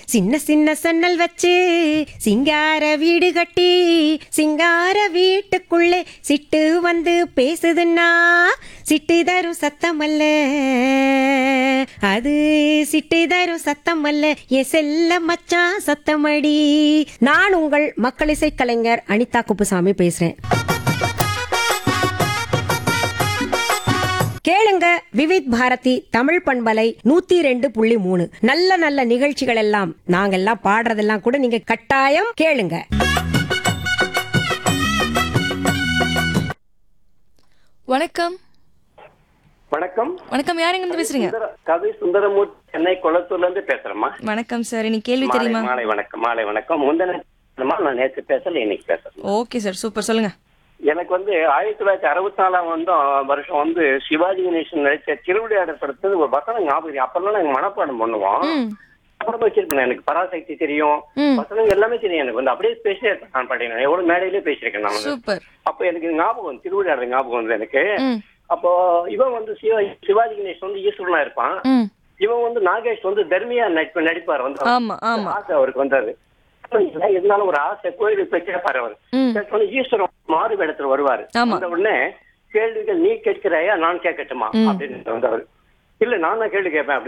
சின்ன சின்ன சன்னல் வச்சு சிங்கார வீடு கட்டி சிங்கார வீட்டுக்குள்ளே சிட்டு வந்து பேசுதுன்னா சிட்டு தரும் சத்தம் அல்ல அது சிட்டு தரும் சத்தம் அல்ல எ செல்ல மச்சான் சத்தமடி நான் உங்கள் மக்கள் இசை கலைஞர் அனிதா குப்புசாமி பேசுறேன் கேளுங்க விவித் பாரதி தமிழ் பண்பலை நூத்தி ரெண்டு புள்ளி மூணு நல்ல நல்ல நிகழ்ச்சிகள் எல்லாம் நாங்கெல்லாம் பாடுறதெல்லாம் கூட நீங்க கட்டாயம் கேளுங்க வணக்கம் வணக்கம் வணக்கம் யார் எங்க பேசுறீங்க சுந்தர- கவி சுந்தரமூர்த்தி சென்னை கொளத்தூர்ல இருந்து பேசுறேம்மா வணக்கம் சார் இன்னைக்கு கேள்வி மாலை தெரியுமா மாலை வணக்கம் மாலை வணக்கம் முந்தின நான் நேற்று பேசல இன்னைக்கு பேசுறேன் ஓகே சார் சூப்பர் சொல்லுங்க எனக்கு வந்து ஆயிரத்தி தொள்ளாயிரத்தி அறுபத்தி நாலாம் வந்து வருஷம் வந்து சிவாஜி கணேசன் நடிச்ச திருவிளையாடல் படத்துல ஒரு வசனம் ஞாபகம் இருக்கு. அப்பெல்லாம் நாங்க மனப்பாடம் பண்ணுவோம் ம் அப்புறம் வச்சிருப்பேன் எனக்கு பராசக்தி தெரியும் ம். வசனம் எல்லாமே தெரியும் எனக்கு வந்து அப்படியே பேசிட்டே இருப்பேன் நான் பாட்டேன் எவ்வளவு மேடையிலே பேசியிருக்கேன் நான் வந்து. சூப்பர் அப்ப எனக்கு ஞாபகம் வந்து, திருவிளையாடல் ஞாபகம் வந்து எனக்கு ம் அப்போ இவன் வந்து சிவா சிவாஜி கணேசன் வந்து ஈஸ்வரனா இருப்பான் ம் இவன் வந்து நாகேஷ் வந்து தர்மியா நடிப்பு நடிப்பார் வந்து ஆமா ஆமா ஆசை அவருக்கு வந்தாரு இல்ல, இருந்தாலும் ஒரு ஆசை கோயிலுக்கு போய் கேட்பாரு அவர் ம் கேட்டோன்னே ஈஸ்வரன் மாறு வேடத்துல வருவாரு ஆமா. வந்த உடனே கேள்விகள் நீ கேட்கிறாயா நான் கேட்கட்டுமா ம். அப்படின்னு வந்தவர் இல்ல நான் தான் கேள்வி கேட்பேன்